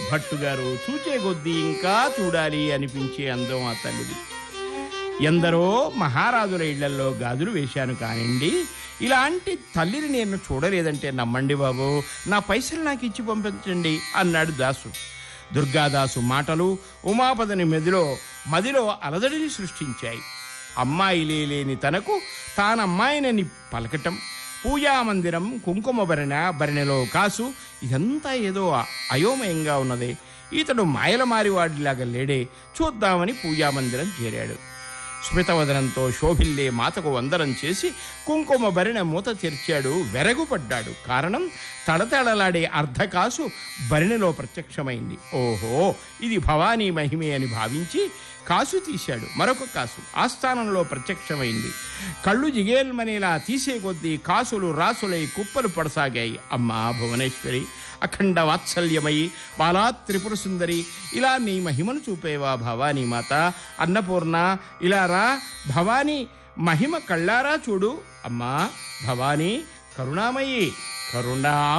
భట్టు గారు చూచే కొద్దీ ఇంకా చూడాలి అనిపించే అందం ఆ తల్లిది ఎందరో మహారాజుల ఇళ్లలో గాజులు వేశాను కానివ్వండి ఇలాంటి తల్లిని నేను చూడలేదంటే నమ్మండి బాబు నా పైసలు నాకు ఇచ్చి పంపించండి అన్నాడు దాసు దుర్గాదాసు మాటలు ఉమాపదని మెదిలో మదిలో అలజడిని సృష్టించాయి అమ్మాయి లేని తనకు తానమ్మాయినని పలకటం పూజామందిరం కుంకుమ భరణ భరణిలో కాసు ఇదంతా ఏదో అయోమయంగా ఉన్నదే ఇతడు మాయలమారి వాడిలాగా లేడే చూద్దామని పూజామందిరం చేరాడు స్మితవదనంతో శోభిల్లే మాతకు వందనం చేసి కుంకుమ భరిణ మూత తెరిచాడు వెరగుపడ్డాడు కారణం తడతడలాడే అర్ధకాసు భరిణిలో ప్రత్యక్షమైంది ఓహో ఇది భవానీ మహిమే అని భావించి కాసు తీశాడు మరొక కాసు ఆస్థానంలో ప్రత్యక్షమైంది కళ్ళు జిగేల్మనేలా తీసే కొద్దీ కాసులు రాసులై కుప్పలు పడసాగాయి అమ్మా భువనేశ్వరి అఖండ వాత్సల్యమయి బాలా త్రిపుర సుందరి ఇలా నీ మహిమను చూపేవా భవానీ మాత అన్నపూర్ణ ఇలా రా భవానీ మహిమ కళ్ళారా చూడు అమ్మా భవానీ కరుణామయి కరుణా